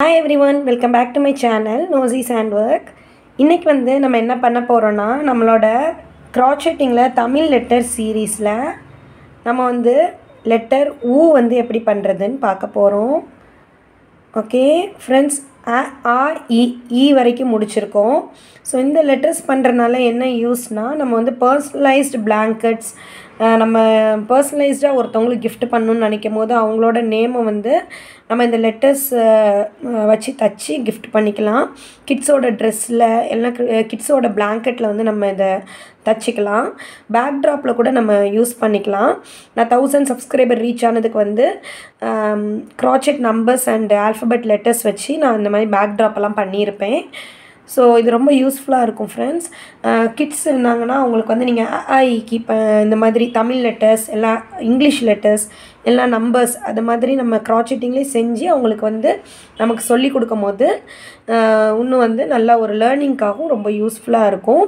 hi everyone welcome back to my channel நோசிஸ் and work இன்றைக்கி வந்து நம்ம என்ன பண்ண போகிறோன்னா நம்மளோட க்ராச்செட்டிங்கில் தமிழ் லெட்டர் சீரீஸில் நம்ம வந்து லெட்டர் ஊ வந்து எப்படி பண்ணுறதுன்னு பார்க்க போகிறோம் ஓகே ஃப்ரெண்ட்ஸ் அ ஆ இ இ வரைக்கும் முடிச்சிருக்கோம் ஸோ இந்த லெட்டர்ஸ் பண்ணுறனால என்ன யூஸ்னால் நம்ம வந்து பர்சனலைஸ்டு பிளாங்கெட்ஸ் நம்ம பர்சனலைஸ்டாக ஒருத்தவங்களுக்கு gift பண்ணணும்னு நினைக்கும் போது அவங்களோட நேமை வந்து நம்ம இந்த லெட்டர்ஸ் வச்சு தச்சு gift பண்ணிக்கலாம் கிட்ஸோட ட்ரெஸ்ஸில் எல்லாம் கிட்ஸோட பிளாங்கெட்டில் வந்து நம்ம இதை தச்சுக்கலாம் பேக்ட்ராப்பில் கூட நம்ம யூஸ் பண்ணிக்கலாம் நான் தௌசண்ட் சப்ஸ்கிரைபர் ரீச் ஆனதுக்கு வந்து crochet numbers and alphabet letters வச்சு நான் இந்த மாதிரி பேக்ட்ராப்பெல்லாம் பண்ணியிருப்பேன் ஸோ இது ரொம்ப யூஸ்ஃபுல்லாக இருக்கும் ஃப்ரெண்ட்ஸ் கிட்ஸ் இருந்தாங்கன்னா அவங்களுக்கு வந்து நீங்கள் ஐக்கு இப்போ இந்த மாதிரி தமிழ் லெட்டர்ஸ் எல்லாம் இங்கிலீஷ் லெட்டர்ஸ் எல்லாம் நம்பர்ஸ் அது மாதிரி நம்ம க்ராச்செட்டிங்லேயே செஞ்சு அவங்களுக்கு வந்து நமக்கு சொல்லி கொடுக்கும் போது இன்னும் வந்து நல்லா ஒரு லேர்னிங்க்காகவும் ரொம்ப யூஸ்ஃபுல்லாக இருக்கும்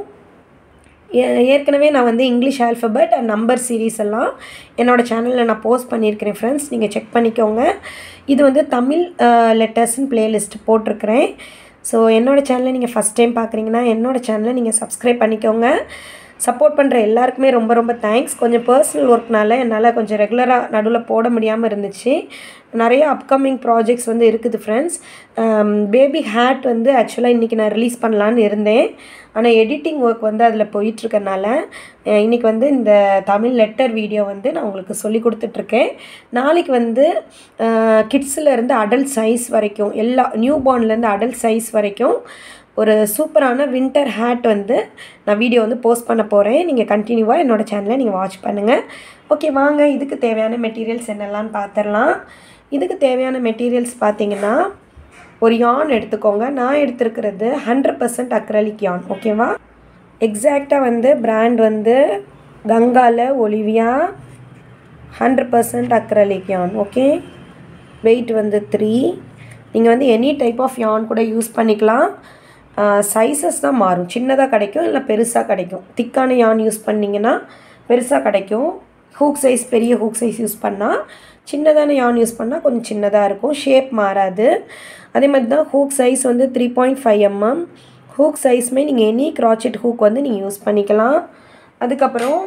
ஏ- ஏற்கனவே நான் வந்து English alphabet and number series எல்லாம் என்னோடய சேனலில் நான் போஸ்ட் பண்ணியிருக்கிறேன் ஃப்ரெண்ட்ஸ் நீங்கள் செக் பண்ணிக்கோங்க இது வந்து தமிழ் லெட்டர்ஸ்னு பிளேலிஸ்ட் போட்டிருக்கிறேன் ஸோ என்னோடய சேனலை நீங்கள் ஃபஸ்ட் டைம் பார்க்குறீங்கன்னா என்னோடய சேனலை நீங்கள் சப்ஸ்கிரைப் பண்ணிக்கோங்க சப்போர்ட் பண்ணுற எல்லாருக்குமே ரொம்ப ரொம்ப தேங்க்ஸ் கொஞ்சம் பர்சனல் ஒர்க்னால என்னால் கொஞ்சம் ரெகுலராக நடுவில் போட முடியாமல் இருந்துச்சு நிறைய அப்கமிங் ப்ராஜெக்ட்ஸ் வந்து இருக்குது ஃப்ரெண்ட்ஸ் பேபி ஹேட் வந்து ஆக்சுவலாக இன்றைக்கி நான் ரிலீஸ் பண்ணலான்னு இருந்தேன் ஆனால் எடிட்டிங் ஒர்க் வந்து அதில் போயிட்டுருக்கனால இன்றைக்கி வந்து இந்த தமிழ் லெட்டர் வீடியோ வந்து நான் உங்களுக்கு சொல்லி கொடுத்துட்ருக்கேன் நாளைக்கு வந்து கிட்ஸில் இருந்து அடல்ட் சைஸ் வரைக்கும் எல்லா நியூ பார்ன்லேருந்து அடல்ட் சைஸ் வரைக்கும் ஒரு சூப்பரான வின்டர் ஹேட் வந்து நான் வீடியோ வந்து போஸ்ட் பண்ண போகிறேன் நீங்கள் கண்டினியூவாக என்னோடய சேனலை நீங்கள் வாட்ச் பண்ணுங்கள் ஓகே வாங்க இதுக்கு தேவையான மெட்டீரியல்ஸ் என்னெல்லாம் பார்த்துடலாம் இதுக்கு தேவையான மெட்டீரியல்ஸ் பார்த்தீங்கன்னா ஒரு யான் எடுத்துக்கோங்க நான் எடுத்துருக்கிறது ஹண்ட்ரட் பர்சன்ட் அக்ரலிக் யான் ஓகேவா எக்ஸாக்டாக வந்து பிராண்ட் வந்து கங்கால Olivia hundred percent acrylic yarn okay weight வந்து த்ரீ நீங்கள் வந்து எனி டைப் ஆஃப் யான் கூட யூஸ் பண்ணிக்கலாம் சைஸஸ் தான் மாறும் சின்னதாக கிடைக்கும் இல்லை பெருசாக கிடைக்கும் திக்கான யான் யூஸ் பண்ணிங்கன்னா பெருசாக கிடைக்கும் ஹூக் சைஸ் பெரிய ஹூக் சைஸ் யூஸ் பண்ணால் சின்னதான யான் யூஸ் பண்ணால் கொஞ்சம் சின்னதாக இருக்கும் ஷேப் மாறாது அதே மாதிரி தான் ஹூக் சைஸ் வந்து three point five mm hook சைஸ்மே நீங்கள் எனி க்ராச்செட் ஹூக் வந்து நீங்கள் யூஸ் பண்ணிக்கலாம் அதுக்கப்புறம்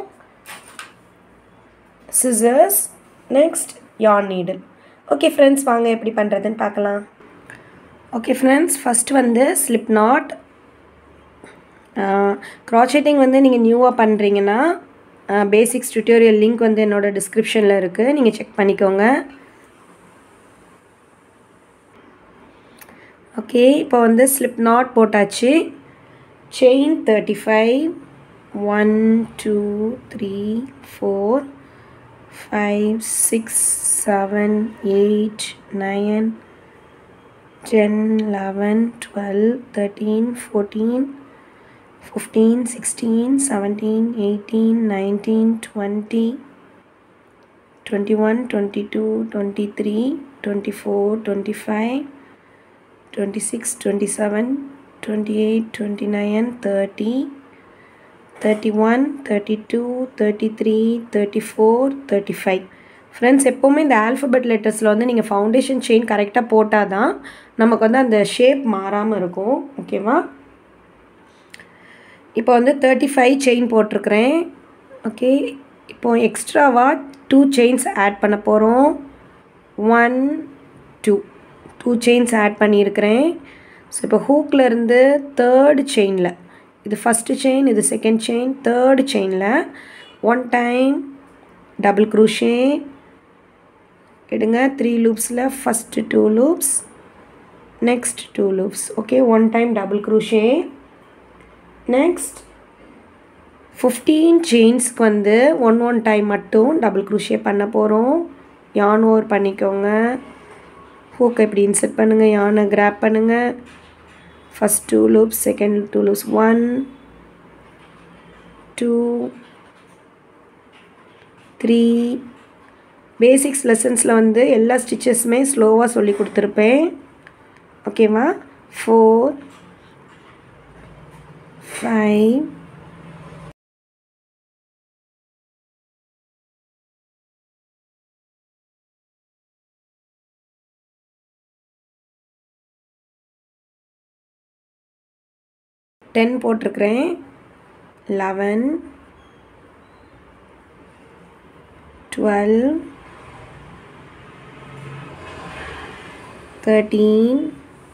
scissors next yarn needle okay friends வாங்க எப்படி பண்ணுறதுன்னு பார்க்கலாம் ஓகே ஃப்ரெண்ட்ஸ் ஃபஸ்ட் வந்து ஸ்லிப் நாட் க்ராச்செட்டிங் வந்து நீங்கள் நியூவாக பண்ணுறீங்கன்னா பேசிக்ஸ் டுட்டோரியல் லிங்க் வந்து என்னோடய டிஸ்கிரிப்ஷனில் இருக்குது நீங்கள் செக் பண்ணிக்கோங்க ஓகே இப்போ வந்து ஸ்லிப் நாட் போட்டாச்சு chain thirty five one two three four five six seven eight nine ten eleven twelve thirteen fourteen fifteen sixteen seventeen eighteen nineteen twenty twenty one twenty two twenty three twenty four twenty five twenty six twenty seven twenty eight twenty nine thirty thirty one thirty two thirty three thirty four thirty five friends எப்போவுமே இந்த alphabet லெட்டர்ஸில் வந்து நீங்கள் foundation chain கரெக்டாக போட்டால் தான் நமக்கு வந்து அந்த ஷேப் மாறாமல் இருக்கும் ஓகேவா இப்போ வந்து தேர்ட்டி ஃபைவ் செயின் போட்டிருக்கிறேன் ஓகே இப்போ எக்ஸ்ட்ராவாக டூ செயின்ஸ் ஆட் பண்ண போகிறோம் one two two chains add பண்ணியிருக்கிறேன் ஸோ இப்போ ஹூக்கில் இருந்து தேர்டு செயினில் இது ஃபஸ்ட்டு செயின் இது செகண்ட் செயின் தேர்டு செயினில் ஒன் டைம் டபுள் க்ரூஷே எடுங்க த்ரீ லூப்ஸில் first two loops next two loops okay one time double crochet next fifteen செயின்ஸ்க்கு வந்து ஒன் ஒன் டைம் மட்டும் டபுள் க்ரூஷே பண்ண போகிறோம் யான் ஓவர் பண்ணிக்கோங்க ஹூக்கை இப்படி இன்செர்ட் பண்ணுங்கள் யானை கிராப் பண்ணுங்கள் first two loops second two loops one two three basics லெசன்ஸில் வந்து எல்லா ஸ்டிச்சஸுமே ஸ்லோவாக சொல்லி கொடுத்துருப்பேன் ஓகேவா ஃபோர் ஃபைவ் டென் போட்டிருக்கிறேன் eleven twelve thirteen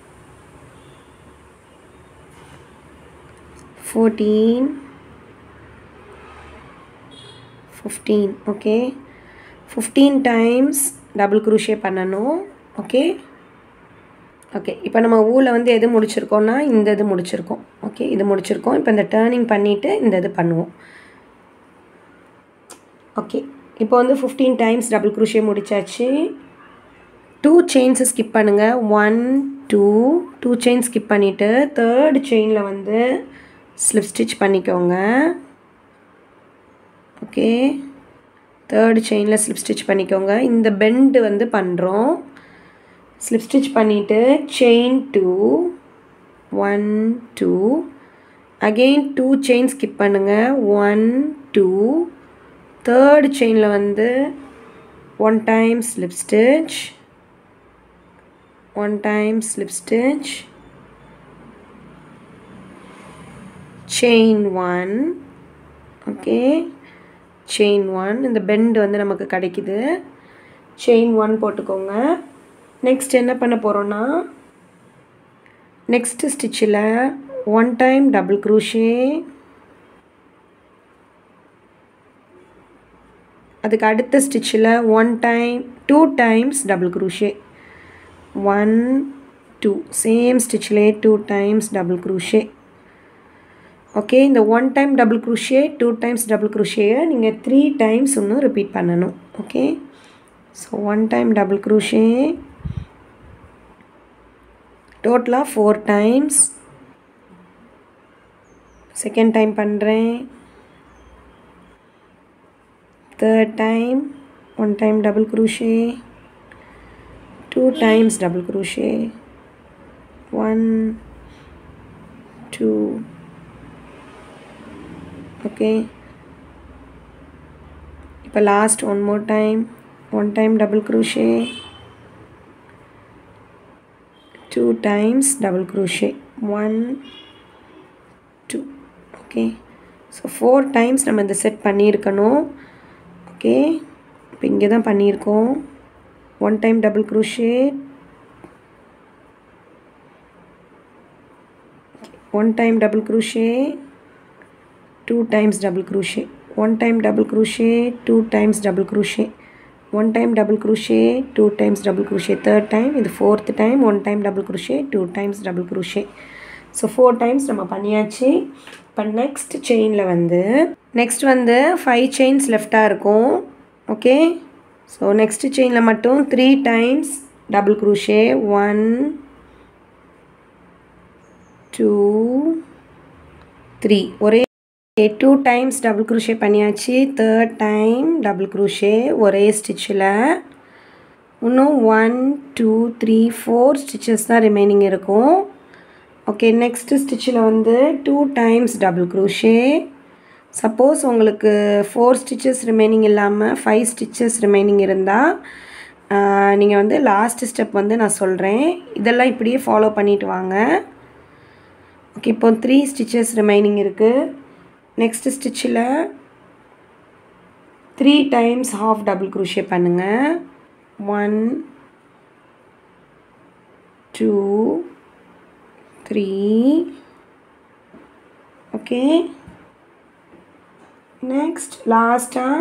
fourteen fifteen okay fifteen times double crochet பண்ணணும் ஓகே ஓகே இப்போ நம்ம ஊரில் வந்து எது முடிச்சிருக்கோம்னா இந்த இது முடிச்சிருக்கோம் ஓகே இது முடிச்சிருக்கோம் இப்போ இந்த டேர்னிங் பண்ணிவிட்டு இந்த இது பண்ணுவோம் ஓகே இப்போ வந்து ஃபிஃப்டீன் டைம்ஸ் டபுள் குரூஷே முடிச்சாச்சு டூ செயின்ஸை ஸ்கிப் பண்ணுங்கள் one two two chain skip பண்ணிவிட்டு தேர்ட் செயினில் வந்து ஸ்லிப் ஸ்டிச் பண்ணிக்கோங்க ஓகே தேர்ட் செயினில் ஸ்லிப் ஸ்டிச் பண்ணிக்கோங்க இந்த பெண்டு வந்து பண்ணுறோம் ஸ்லிப் ஸ்டிச் பண்ணிவிட்டு chain two one two again two chain skip பண்ணுங்கள் ஒன் டூ தேர்ட் செயினில் வந்து one time slip stitch one time slip stitch chain one okay chain one இந்த பெண்ட் வந்து நமக்கு கிடைக்குது செயின் ஒன் போட்டுக்கோங்க நெக்ஸ்ட் என்ன பண்ண போகிறோன்னா நெக்ஸ்ட் ஸ்டிச்சில் ஒன் டைம் டபுள் க்ரூஷே அதுக்கு அடுத்த ஸ்டிச்சில் one time two times double crochet one two same ஸ்டிச்சிலே two times double crochet okay இந்த one time double crochet two times double க்ரூஷேயை நீங்கள் த்ரீ டைம்ஸ் இன்னும் ரிப்பீட் பண்ணணும் okay so one time double crochet டோட்டலாக ஃபோர் டைம்ஸ் செகண்ட் டைம் பண்ணுறேன் third time one time double crochet two times double crochet one two okay இப்போ last one more time one time double crochet two times double crochet one two okay so four times நம்ம இந்த set பண்ணியிருக்கணும் okay இப்போ இங்கே தான் பண்ணியிருக்கோம் one time double crochet one time double crochet two times double crochet one time double crochet two times double crochet one time double crochet two times double crochet third time இது fourth time one time double crochet two times double crochet so four times நம்ம பண்ணியாச்சு இப்போ next செயினில் வந்து next வந்து five chains லெஃப்டாக இருக்கும் okay so next செயினில் மட்டும் three times double crochet one two three ஒரே டூ டைம்ஸ் டபுள் க்ரூஷே பண்ணியாச்சு தேர்ட் டைம் டபுள் க்ரூஷே ஒரே ஸ்டிச்சில் இன்னும் one two three four stitches தான் ரிமைனிங் இருக்கும் ஓகே நெக்ஸ்ட்டு ஸ்டிச்சில் வந்து two times double crochet suppose உங்களுக்கு ஃபோர் ஸ்டிச்சஸ் ரிமைனிங் இல்லாமல் ஃபைவ் ஸ்டிச்சஸ் ரிமைனிங் இருந்தால் நீங்கள் வந்து லாஸ்ட் ஸ்டெப் வந்து நான் சொல்கிறேன் இதெல்லாம் இப்படியே ஃபாலோ பண்ணிட்டு வாங்க ஓகே இப்போ த்ரீ ஸ்டிச்சஸ் ரிமைனிங் இருக்குது நெக்ஸ்ட் ஸ்டிச்சில் three times half double crochet பண்ணுங்கள் one two three okay next லாஸ்ட்டாக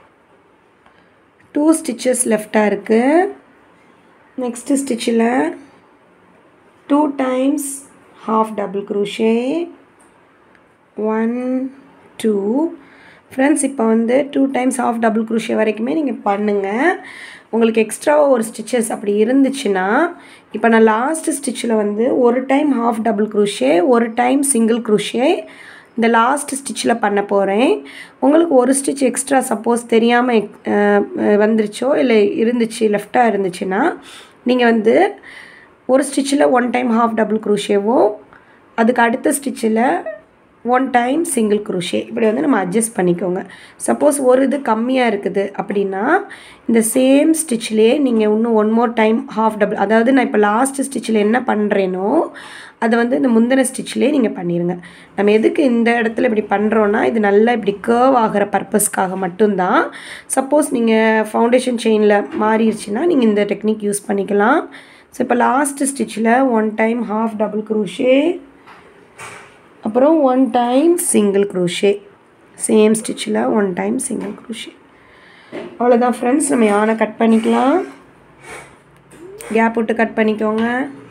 டூ ஸ்டிச்சஸ் லெஃப்டாக இருக்குது நெக்ஸ்ட்டு ஸ்டிச்சில் two times half double crochet one two friends இப்போ வந்து two times half double crochet வரைக்குமே நீங்கள் பண்ணுங்கள் உங்களுக்கு எக்ஸ்ட்ராவாக ஒரு ஸ்டிச்சஸ் அப்படி இருந்துச்சுன்னா இப்போ நான் லாஸ்ட் ஸ்டிச்சில் வந்து ஒரு டைம் ஹாஃப் டபுள் க்ரூஷே ஒரு டைம் சிங்கிள் க்ரூஷே இந்த லாஸ்ட் ஸ்டிச்சில் பண்ண போகிறேன் உங்களுக்கு ஒரு ஸ்டிச் எக்ஸ்ட்ரா சப்போஸ் தெரியாமல் வந்துருச்சோ இல்லை இருந்துச்சு லெஃப்டாக இருந்துச்சுன்னா நீங்கள் வந்து ஒரு ஸ்டிச்சில் ஒன் டைம் ஹாஃப் டபுள் க்ரூஷேவும் அதுக்கு அடுத்த ஸ்டிச்சில் ஒன் டைம் சிங்கிள் குரோஷே இப்படி வந்து நம்ம அட்ஜஸ்ட் பண்ணிக்கோங்க சப்போஸ் ஒரு இது கம்மியாக இருக்குது அப்படின்னா இந்த சேம் ஸ்டிச்லேயே நீங்கள் இன்னும் one more time half double அதாவது நான் இப்போ லாஸ்ட் ஸ்டிச்சில் என்ன பண்ணுறேனோ அதை வந்து இந்த முந்தின ஸ்டிச்லேயே நீங்கள் பண்ணிடுங்க நம்ம எதுக்கு இந்த இடத்துல இப்படி பண்ணுறோன்னா இது நல்லா இப்படி கேர்வ் ஆகிற பர்பஸ்க்காக மட்டும்தான் சப்போஸ் நீங்கள் ஃபவுண்டேஷன் செயினில் மாறிடுச்சுன்னா நீங்கள் இந்த டெக்னிக் யூஸ் பண்ணிக்கலாம் ஸோ இப்போ லாஸ்ட் ஸ்டிச்சில் one time half double crochet அப்புறம் one time single crochet same ஸ்டிச்சில் ஒன் டைம் சிங்கிள் குரூஷே அவ்வளோதான் ஃப்ரெண்ட்ஸ் நம்ம யானை கட் பண்ணிக்கலாம் கேப் விட்டு கட் பண்ணிக்கோங்க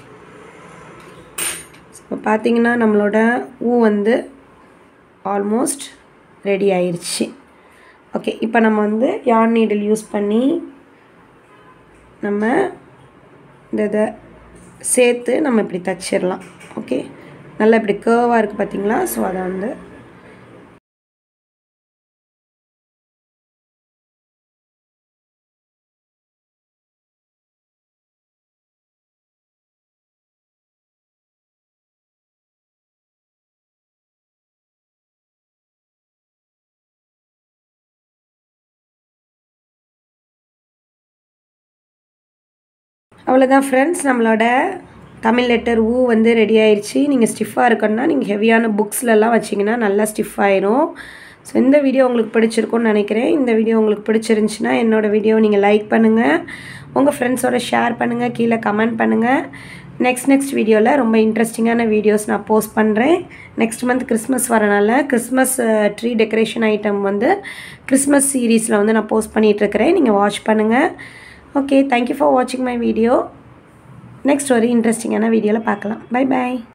இப்போ பார்த்தீங்கன்னா நம்மளோட ஊ வந்து ஆல்மோஸ்ட் ரெடி ஆயிடுச்சு ஓகே இப்போ நம்ம வந்து யான் நீடில் யூஸ் பண்ணி நம்ம இந்த இதை சேர்த்து நம்ம இப்படி தச்சிடலாம் ஓகே நல்லா இப்படி கேர்வாக இருக்குது பார்த்தீங்களா ஸோ அதை வந்து அவ்வளோதான் ஃப்ரெண்ட்ஸ் நம்மளோட தமிழ் லெட்டர் ஊ வந்து ரெடி ஆயிடுச்சு நீங்கள் ஸ்டிஃபாக இருக்கணும்னா நீங்கள் ஹெவியான புக்ஸ்லலாம் வச்சிங்கன்னா நல்லா ஸ்டிஃப் ஆயிரும் ஸோ இந்த வீடியோ உங்களுக்கு பிடிச்சிருக்கும்னு நினைக்கிறேன் இந்த வீடியோ உங்களுக்கு பிடிச்சிருந்துச்சின்னா என்னோடய வீடியோ நீங்கள் லைக் பண்ணுங்கள் உங்கள் ஃப்ரெண்ட்ஸோட ஷேர் பண்ணுங்கள் கீழே கமெண்ட் பண்ணுங்கள் நெக்ஸ்ட் நெக்ஸ்ட் வீடியோவில் ரொம்ப இன்ட்ரெஸ்டிங்கான வீடியோஸ் நான் போஸ்ட் பண்ணுறேன் நெக்ஸ்ட் மந்த் கிறிஸ்மஸ் வரனால கிறிஸ்மஸ் ட்ரீ டெக்கரேஷன் ஐட்டம் வந்து கிறிஸ்மஸ் சீரீஸில் வந்து நான் போஸ்ட் பண்ணிகிட்ருக்கிறேன் நீங்கள் வாட்ச் பண்ணுங்கள் ஓகே தேங்க்யூ ஃபார் வாட்சிங் மை வீடியோ நெக்ஸ்ட் ஒரு இன்ட்ரெஸ்டிங்கான வீடியோவில் பார்க்கலாம் பை பாய்